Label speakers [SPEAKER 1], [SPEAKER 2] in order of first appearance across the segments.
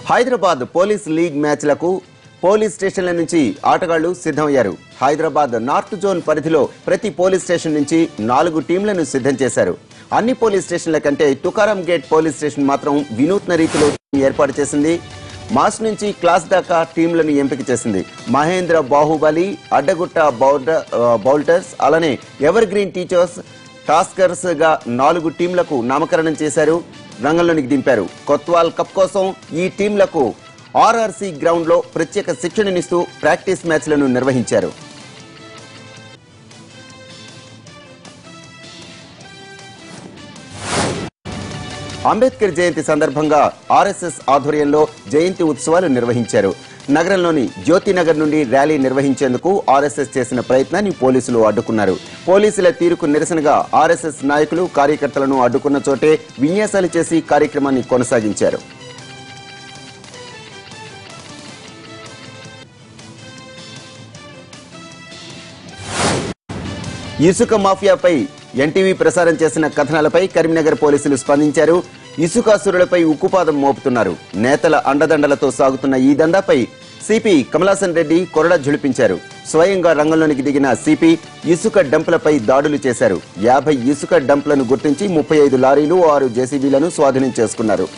[SPEAKER 1] Hyderabad police league మ్యాచ్లకు police స్టేషన్ల నుంచి ఆటగాళ్లు సిద్ధమయ్యారు హైదరాబాద్ నార్త్ జోన్ పరిధిలో ప్రతి పోలీస్ స్టేషన్ నుంచి నాలుగు టీంలను సిద్ధం చేశారు అన్ని పోలీస్ స్టేషన్ల కంటే తుకారం గేట్ పోలీస్ స్టేషన్ మాత్రం వినూత్న రీతిలో ఏర్పాటు చేసింది మాస్ నుంచి క్లాస్ దాకా టీంలను ఎంపిక చేసింది మహేంద్ర బాహుబలి అడ్డగుట్ట బౌల్డ- ఆ, బౌల్టర్స్ అలానే ఎవర్ గ్రీన్ టీచర్స్ టాస్కర్స్ గా నాలుగు టీంలకు నామకరణం చేశారు రంగంలోనికి దింపారు కొత్వాల్ కప్ కోసం ఈ టీంలకు ఆర్ఆర్సీ గ్రౌండ్ లో ప్రత్యేక శిక్షణనిస్తూ ప్రాక్టీస్ మ్యాచ్లను నిర్వహించారు అంబేద్కర్ జయంతి సందర్భంగా ఆర్ఎస్ఎస్ ఆధ్వర్యంలో జయంతి ఉత్సవాలు నిర్వహించారు నగరంలోని జ్యోతినగర్ నుండి ర్యాలీ నిర్వహించేందుకు ఆర్ఎస్ఎస్ చేసిన ప్రయత్నాన్ని పోలీసులు అడ్డుకున్నారు పోలీసుల తీరుకు నిరసనగా ఆర్ఎస్ఎస్ నాయకులు కార్యకర్తలను అడ్డుకున్న చోటే విన్యాసాలు చేసి కార్యక్రమాన్ని కొనసాగించారు ఇసుక మాఫియాపై ఎన్టీవీ ప్రసారం చేసిన కథనాలపై కరీంనగర్ పోలీసులు స్పందించారు ఇసుకాసురులపై ఉక్కుపాదం మోపుతున్నారు నేతల అండదండలతో సాగుతున్న ఈ దందాపై సిపి కమలాసన్ రెడ్డి కొరడ ఝుళిపించారు స్వయంగా రంగంలోనికి దిగిన సిపి ఇసుక డంపులపై దాడులు చేశారు యాభై ఇసుక డంప్లను గుర్తించి ముప్పై ఐదు లారీలు ఆరు జేసీబీలను స్వాధీనం చేసుకున్నారు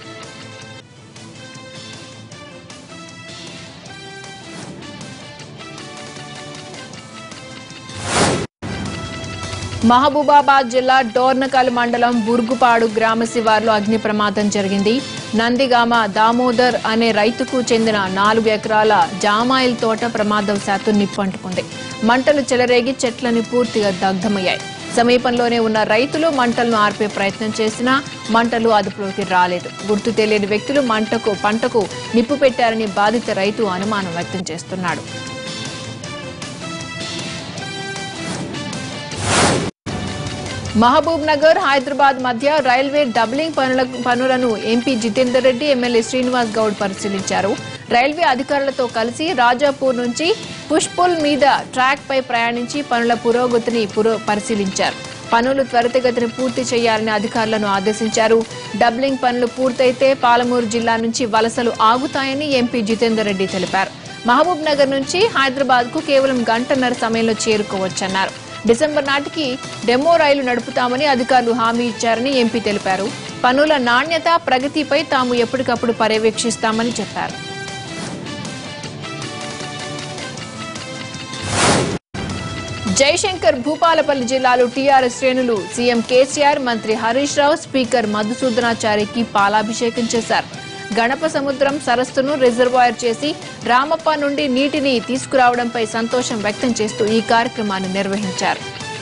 [SPEAKER 2] మహబూబాబాద్ జిల్లా డోర్నకల్ మండలం బుర్గుపాడు గ్రామ శివార్లో అగ్ని ప్రమాదం జరిగింది నందిగామ దామోదర్ అనే రైతుకు చెందిన నాలుగు ఎకరాల జామాయిల్ తోట ప్రమాదవశాత్తు నిప్పంటుకుంది మంటలు చెలరేగి చెట్లని పూర్తిగా దగ్ధమయ్యాయి సమీపంలోనే ఉన్న రైతులు మంటలను ఆర్పే ప్రయత్నం చేసినా మంటలు అదుపులోకి రాలేదు గుర్తు తెలియని వ్యక్తులు మంటకు పంటకు నిప్పు పెట్టారని బాధిత రైతు అనుమానం వ్యక్తం చేస్తున్నాడు మహబూబ్ నగర్ హైదరాబాద్ మధ్య రైల్వే డబ్లింగ్ పనుల పనులను ఎంపీ జితేందర్ రెడ్డి ఎమ్మెల్యే శ్రీనివాస్ గౌడ్ పరిశీలించారు రైల్వే అధికారులతో కలిసి రాజాపూర్ నుంచి పుష్పుల్ మీద ట్రాక్ పై ప్రయాణించి పనుల పురోగతిని పురో పరిశీలించారు పనులు త్వరితగతిని పూర్తి చేయాలని అధికారులను ఆదేశించారు డబ్లింగ్ పనులు పూర్తయితే పాలమూరు జిల్లా నుంచి వలసలు ఆగుతాయని ఎంపీ జితేందర్ రెడ్డి తెలిపారు మహబూబ్ నగర్ నుంచి హైదరాబాద్ కు కేవలం గంటన్నర సమయంలో చేరుకోవచ్చన్నారు డిసెంబర్ నాటికి డెమో రైలు నడుపుతామని అధికారులు హామీ ఇచ్చారని ఎంపీ తెలిపారు పనుల నాణ్యత ప్రగతిపై తాము ఎప్పటికప్పుడు పర్యవేక్షిస్తామని చెప్పారు జయశంకర్ భూపాలపల్లి జిల్లాలో టీఆర్ఎస్ శ్రేణులు సీఎం కేసీఆర్ మంత్రి హరీష్ రావు స్పీకర్ మధుసూదనాచారికి పాలాభిషేకం చేశారు గణప సముద్రం సరస్సును రిజర్వాయర్ చేసి రామప్ప నుండి నీటిని తీసుకురావడంపై సంతోషం వ్యక్తం చేస్తూ ఈ కార్యక్రమాన్ని నిర్వహించారు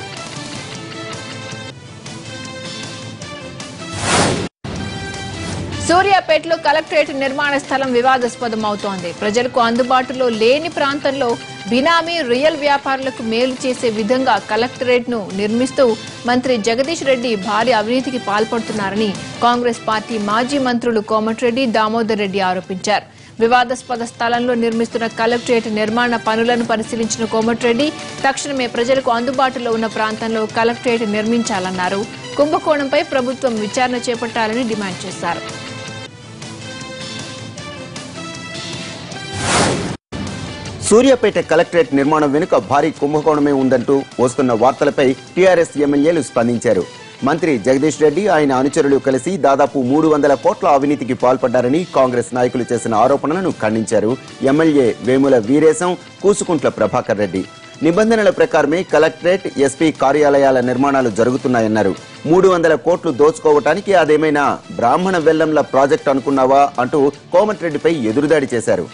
[SPEAKER 2] సూర్యాపేటలో కలెక్టరేట్ నిర్మాణ స్థలం వివాదాస్పదం అవుతోంది ప్రజలకు అందుబాటులో లేని ప్రాంతంలో బినామీ రియల్ వ్యాపారులకు మేలు చేసే విధంగా కలెక్టరేట్ ను నిర్మిస్తూ మంత్రి జగదీష్ రెడ్డి భారీ అవినీతికి పాల్పడుతున్నారని కాంగ్రెస్ పార్టీ మాజీ మంత్రులు కోమటిరెడ్డి దామోదర్ రెడ్డి ఆరోపించారు వివాదాస్పద స్థలంలో నిర్మిస్తున్న కలెక్టరేట్ నిర్మాణ పనులను పరిశీలించిన కోమటిరెడ్డి తక్షణమే ప్రజలకు అందుబాటులో ఉన్న ప్రాంతంలో కలెక్టరేట్ నిర్మించాలన్నారు కుంభకోణంపై ప్రభుత్వం విచారణ చేపట్టాలని డిమాండ్ చేశారు
[SPEAKER 1] సూర్యాపేట కలెక్టరేట్ నిర్మాణం వెనుక భారీ కుంభకోణమే ఉందంటూ వస్తున్న వార్తలపై టీఆర్ఎస్ ఎమ్మెల్యేలు స్పందించారు మంత్రి జగదీష్ రెడ్డి ఆయన అనుచరులు కలిసి దాదాపు మూడు వందల కోట్ల అవినీతికి పాల్పడ్డారని కాంగ్రెస్ నాయకులు చేసిన ఆరోపణలను ఖండించారు ఎమ్మెల్యే వేముల వీరేశం కూసుకుంట్ల ప్రభాకర్ రెడ్డి నిబంధనల ప్రకారమే కలెక్టరేట్ ఎస్పీ కార్యాలయాల నిర్మాణాలు జరుగుతున్నాయన్నారు మూడు వందల కోట్లు దోచుకోవటానికి అదేమైనా బ్రాహ్మణ వెల్లంల ప్రాజెక్ట్ అనుకున్నావా అంటూ కోమటిరెడ్డిపై ఎదురుదాడి చేశారు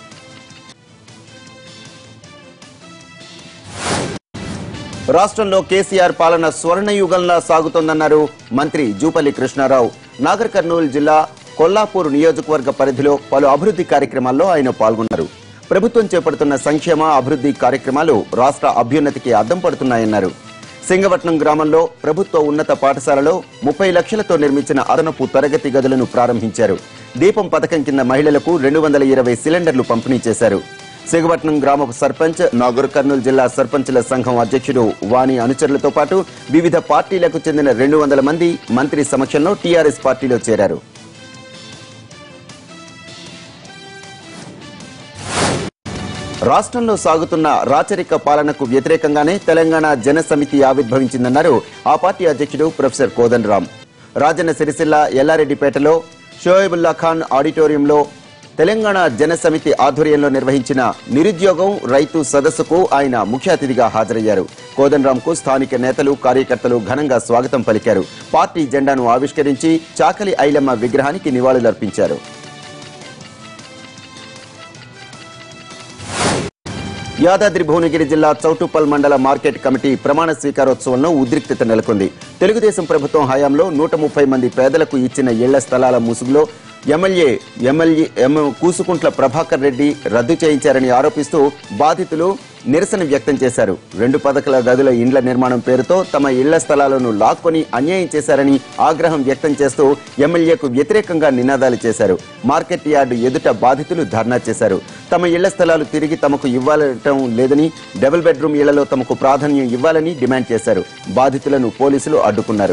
[SPEAKER 1] రాష్ట్రంలో కేసీఆర్ పాలన స్వర్ణయుగంలా సాగుతోందన్నారు మంత్రి జూపల్లి కృష్ణారావు నాగర్ కర్నూలు జిల్లా కొల్లాపూర్ నియోజకవర్గ పరిధిలో పలు అభివృద్ధి కార్యక్రమాల్లో ఆయన పాల్గొన్నారు ప్రభుత్వం చేపడుతున్న సంక్షేమ అభివృద్ధి కార్యక్రమాలు రాష్ట్ర అభ్యున్నతికి అద్దం పడుతున్నాయన్నారు సింగపట్నం గ్రామంలో ప్రభుత్వ ఉన్నత పాఠశాలలో ముప్పై లక్షలతో నిర్మించిన అదనపు తరగతి గదులను ప్రారంభించారు దీపం పథకం కింద మహిళలకు రెండు వందల ఇరవై సిలిండర్లు పంపిణీ చేశారు సిగపట్నం గ్రామ సర్పంచ్ నాగర్ కర్నూలు జిల్లా సర్పంచుల సంఘం అధ్యక్షుడు వాణి అనుచరులతో పాటు వివిధ పార్టీలకు చెందిన రెండు వందల మంది మంత్రి సమక్షంలో టీఆర్ఎస్ పార్టీలో చేరారు రాష్ట్రంలో సాగుతున్న రాచరిక పాలనకు వ్యతిరేకంగానే తెలంగాణ జన సమితి ఆవిర్భవించిందన్నారు ఆ పార్టీ అధ్యక్షుడు ప్రొఫెసర్ కోదన్ రామ్ రాజన్న సిరిసిల్ల ఎల్లారెడ్డిపేటలో షోయబుల్లా ఖాన్ ఆడిటోరియంలో తెలంగాణ జన సమితి ఆధ్వర్యంలో నిర్వహించిన నిరుద్యోగం రైతు సదస్సుకు ఆయన ముఖ్య అతిథిగా హాజరయ్యారు కోదన్ రామ్ కు స్థానిక నేతలు కార్యకర్తలు ఘనంగా స్వాగతం పలికారు పార్టీ జెండాను ఆవిష్కరించి చాకలి ఐలమ్మ విగ్రహానికి నివాళులర్పించారు యాదాద్రి భువనగిరి జిల్లా చౌటుప్పల్ మండల మార్కెట్ కమిటీ ప్రమాణ స్వీకారోత్సవంలో ఉద్రిక్తత నెలకొంది తెలుగుదేశం ప్రభుత్వం హయాంలో నూట ముప్పై మంది పేదలకు ఇచ్చిన ఇళ్ల స్థలాల ముసుగులో ఎమ్మెల్యే ఎమ్మెల్యే ఎమ్ కూసుకుంట్ల ప్రభాకర్ రెడ్డి రద్దు చేయించారని ఆరోపిస్తూ బాధితులు నిరసన వ్యక్తం చేశారు రెండు పథకాల గదుల ఇండ్ల నిర్మాణం పేరుతో తమ ఇళ్ల స్థలాలను లాక్కొని అన్యాయం చేశారని ఆగ్రహం వ్యక్తం చేస్తూ ఎమ్మెల్యేకు వ్యతిరేకంగా నినాదాలు చేశారు మార్కెట్ యార్డు ఎదుట బాధితులు ధర్నా చేశారు తమ ఇళ్ల స్థలాలు తిరిగి తమకు ఇవ్వాలటం లేదని డబుల్ బెడ్రూమ్ ఇళ్లలో తమకు ప్రాధాన్యం ఇవ్వాలని డిమాండ్ చేశారు బాధితులను పోలీసులు అడ్డుకున్నారు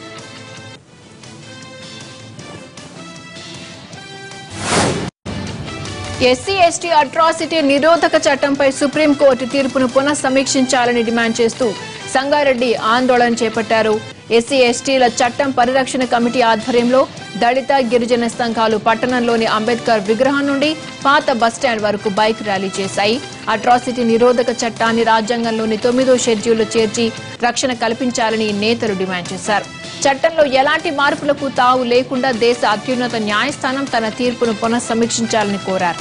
[SPEAKER 2] ఎస్సీ ఎస్టీ అట్రాసిటీ నిరోధక చట్టంపై సుప్రీంకోర్టు తీర్పును పునఃసమీక్షించాలని డిమాండ్ చేస్తూ సంగారెడ్డి ఆందోళన చేపట్టారు ఎస్సీ ఎస్టీల చట్టం పరిరక్షణ కమిటీ ఆధ్వర్యంలో దళిత గిరిజన సంఘాలు పట్టణంలోని అంబేద్కర్ విగ్రహం నుండి పాత బస్టాండ్ వరకు బైక్ ర్యాలీ చేశాయి అట్రాసిటీ నిరోధక చట్టాన్ని రాజ్యాంగంలోని తొమ్మిదో షెడ్యూల్లో చేర్చి రక్షణ కల్పించాలని నేతలు డిమాండ్ చేశారు చట్టంలో ఎలాంటి మార్పులకు తావు లేకుండా దేశ అత్యున్నత న్యాయస్థానం తన తీర్పును పునఃసమీక్షించాలని కోరారు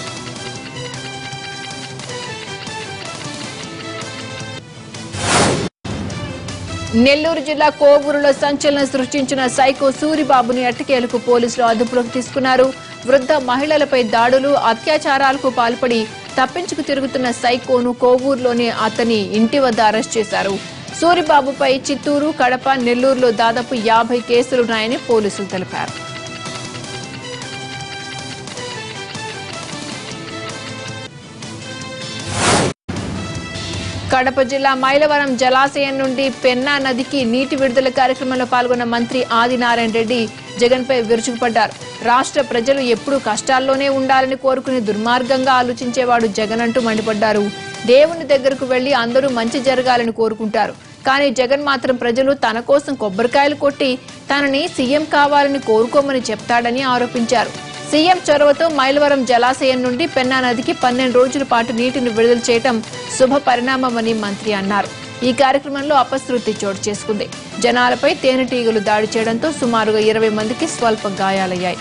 [SPEAKER 2] నెల్లూరు జిల్లా కోవూరులో సంచలనం సృష్టించిన సైకో సూరిబాబుని ఎట్టకేలకు పోలీసులు అదుపులోకి తీసుకున్నారు వృద్ధ మహిళలపై దాడులు అత్యాచారాలకు పాల్పడి తప్పించుకు తిరుగుతున్న సైకోను కోవూరులోని అతని ఇంటి వద్ద అరెస్ట్ చేశారు సూరిబాబుపై చిత్తూరు కడప నెల్లూరులో దాదాపు యాభై కేసులున్నాయని పోలీసులు తెలిపారు కడప జిల్లా మైలవరం జలాశయం నుండి పెన్నా నదికి నీటి విడుదల కార్యక్రమంలో పాల్గొన్న మంత్రి ఆదినారాయణ రెడ్డి జగన్ పై విరుచుకుపడ్డారు రాష్ట్ర ప్రజలు ఎప్పుడూ కష్టాల్లోనే ఉండాలని కోరుకుని దుర్మార్గంగా ఆలోచించేవాడు జగన్ అంటూ మండిపడ్డారు దేవుని దగ్గరకు వెళ్లి అందరూ మంచి జరగాలని కోరుకుంటారు కానీ జగన్ మాత్రం ప్రజలు తన కోసం కొబ్బరికాయలు కొట్టి తనని సీఎం కావాలని కోరుకోమని చెప్తాడని ఆరోపించారు సీఎం చొరవతో మైలవరం జలాశయం నుండి పెన్నా నదికి పన్నెండు రోజుల పాటు నీటిని విడుదల చేయడం శుభ పరిణామమని మంత్రి అన్నారు ఈ కార్యక్రమంలో అపశృతి చోటు చేసుకుంది జనాలపై తేనెటీగలు దాడి చేయడంతో సుమారుగా ఇరవై మందికి స్వల్ప గాయాలయ్యాయి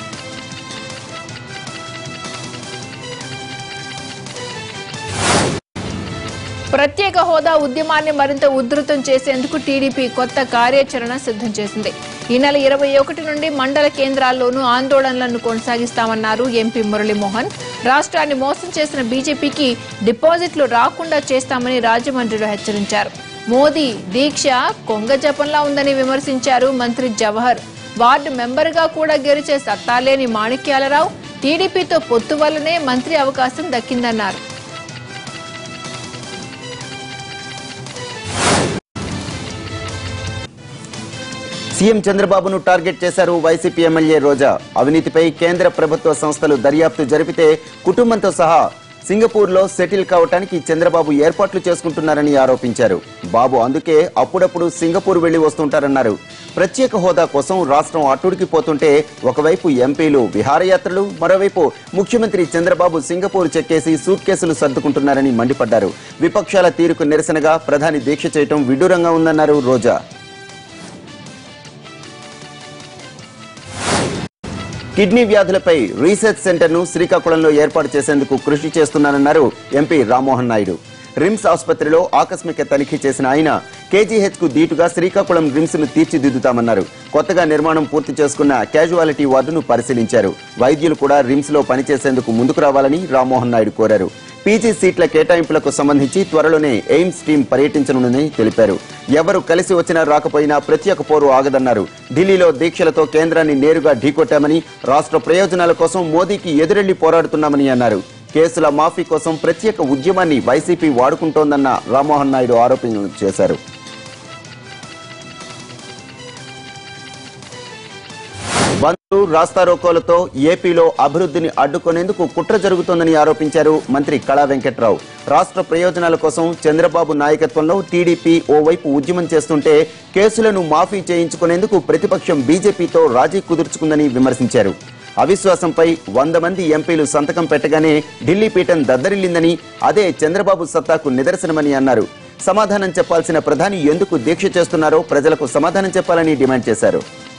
[SPEAKER 2] ప్రత్యేక హోదా ఉద్యమాన్ని మరింత ఉధృతం చేసేందుకు టీడీపీ కొత్త కార్యాచరణ సిద్ధం చేసింది ఈ నెల ఇరవై ఒకటి నుండి మండల కేంద్రాల్లోనూ ఆందోళనలను కొనసాగిస్తామన్నారు ఎంపీ మురళీమోహన్ రాష్ట్రాన్ని మోసం చేసిన బీజేపీకి డిపాజిట్లు రాకుండా చేస్తామని రాజమండ్రిలో హెచ్చరించారు మోదీ దీక్ష కొంగ జపంలా ఉందని విమర్శించారు మంత్రి జవహర్ వార్డు మెంబర్గా కూడా గెలిచే సత్తాలేని మాణిక్యాలరావు టీడీపీతో పొత్తు వల్లనే మంత్రి అవకాశం దక్కిందన్నారు
[SPEAKER 1] సీఎం చంద్రబాబును టార్గెట్ చేశారు వైసీపీ ఎమ్మెల్యే రోజా అవినీతిపై కేంద్ర ప్రభుత్వ సంస్థలు దర్యాప్తు జరిపితే కుటుంబంతో సహా సింగపూర్లో సెటిల్ కావటానికి చంద్రబాబు ఏర్పాట్లు చేసుకుంటున్నారని ఆరోపించారు బాబు అందుకే అప్పుడప్పుడు సింగపూర్ వెళ్లి వస్తుంటారన్నారు ప్రత్యేక హోదా కోసం రాష్ట్రం అట్టుడికి పోతుంటే ఒకవైపు ఎంపీలు విహారయాత్రలు మరోవైపు ముఖ్యమంత్రి చంద్రబాబు సింగపూర్ చెక్కేసి సూట్ కేసులు సర్దుకుంటున్నారని మండిపడ్డారు విపక్షాల తీరుకు నిరసనగా ప్రధాని దీక్ష చేయటం విడ్డూరంగా ఉందన్నారు రోజా కిడ్నీ వ్యాధులపై రీసెర్చ్ సెంటర్ను శ్రీకాకుళంలో ఏర్పాటు చేసేందుకు కృషి చేస్తున్నానన్నారు ఎంపీ రామ్మోహన్ నాయుడు రిమ్స్ ఆసుపత్రిలో ఆకస్మిక తనిఖీ చేసిన ఆయన కేజీహెచ్ కు దీటుగా శ్రీకాకుళం రిమ్స్ ను తీర్చిదిద్దుతామన్నారు కొత్తగా నిర్మాణం పూర్తి చేసుకున్న క్యాజువాలిటీ వార్డును పరిశీలించారు వైద్యులు కూడా రిమ్స్ లో పనిచేసేందుకు ముందుకు రావాలని రామ్మోహన్ నాయుడు కోరారు పీజీ సీట్ల కేటాయింపులకు సంబంధించి త్వరలోనే ఎయిమ్స్ టీం పర్యటించనుందని తెలిపారు ఎవరు కలిసి వచ్చినా రాకపోయినా ప్రత్యేక పోరు ఆగదన్నారు ఢిల్లీలో దీక్షలతో కేంద్రాన్ని నేరుగా ఢీకొట్టామని రాష్ట్ర ప్రయోజనాల కోసం మోదీకి ఎదురెళ్లి పోరాడుతున్నామని అన్నారు కేసుల మాఫీ కోసం ప్రత్యేక ఉద్యమాన్ని వైసీపీ వాడుకుంటోందన్న రామ్మోహన్ నాయుడు ఆరోపణలు చేశారు బంధులు రాస్తారోకోలతో ఏపీలో అభివృద్ధిని అడ్డుకునేందుకు కుట్ర జరుగుతోందని ఆరోపించారు మంత్రి కళా వెంకట్రావు రాష్ట్ర ప్రయోజనాల కోసం చంద్రబాబు నాయకత్వంలో టీడీపీ ఓవైపు ఉద్యమం చేస్తుంటే కేసులను మాఫీ చేయించుకునేందుకు ప్రతిపక్షం బీజేపీతో రాజీ కుదుర్చుకుందని విమర్శించారు అవిశ్వాసంపై వంద మంది ఎంపీలు సంతకం పెట్టగానే ఢిల్లీ పీఠం దద్దరిల్లిందని అదే చంద్రబాబు సత్తాకు నిదర్శనమని అన్నారు సమాధానం చెప్పాల్సిన ప్రధాని ఎందుకు దీక్ష చేస్తున్నారో ప్రజలకు సమాధానం చెప్పాలని డిమాండ్ చేశారు